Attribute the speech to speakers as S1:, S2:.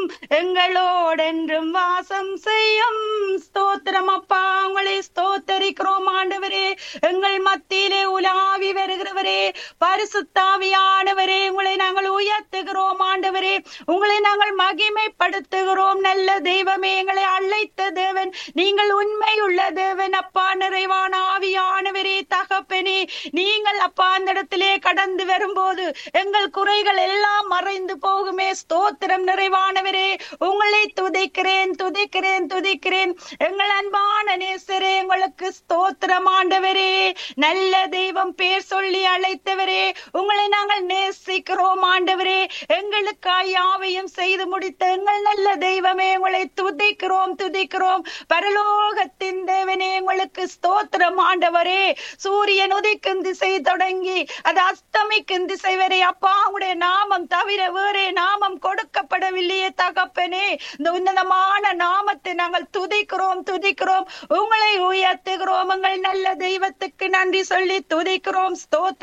S1: எங்களோடென்றும் வாசம் செய்யும் ஸ்தோத்திரம் அப்பா உங்களை ஸ்தோத்தரிக்கிறோம் ஆண்டவரே எங்கள் மத்தியிலே உலாவி வருகிறவரே பரிசுத்தாவியானவரே உங்களை நாங்கள் உயர்த்துகிறோம் ஆண்டவரே உங்களை நாங்கள் மகிமைப்படுத்துகிறோம் நல்ல தெய்வமே எங்களை அழைத்த தேவன் நீங்கள் உண்மையுள்ள தேவன் அப்பா நிறைவான ஆவியானவரே தகப்பனே நீங்கள் அப்பா அந்த இடத்திலே கடந்து வரும்போது எங்கள் குறைகள் எல்லாம் மறைந்து போகுமே ஸ்தோத்திரம் நிறைவானவரே உங்களை துதிக்கிறேன் துதிக்கிறேன் துதிக்கிறேன் எங்கள் அன்பான நேசரே உங்களுக்கு ஸ்தோத்திரம் ஆண்டவரே நல்ல தெய்வம் பேர் சொல்லி அழைத்தவரே உங்களை நாங்கள் நேசிக்கிறோம் ஆண்டவரே எங்களுக்காய் யாவையும் செய்து முடித்த எங்கள் நல்ல தெய்வமே உங்களை துதிக்கிறோம் துதிக்கிறோம் பரலோகத்தின் தேவனே உங்களுக்கு ஸ்தோத்திரம் ஆண்டவரே சூரியன் உதிக்கும் திசை தொடங்கி அது அஸ்தமிக்கும் திசை வரை அப்பா உடைய நாமம் தவிர வேறே நாமம் கொடுக்கப்படவில்லையே தகப்பனே இந்த உன்னதமான நாமத்தை நாங்கள் துதிக்கிறோம் துதிக்கிறோம் உங்களை உயர்த்துகிறோம் உங்கள் நல்ல தெய்வத்துக்கு நன்றி சொல்லி துதிக்கிறோம் ஸ்தோத்திரம்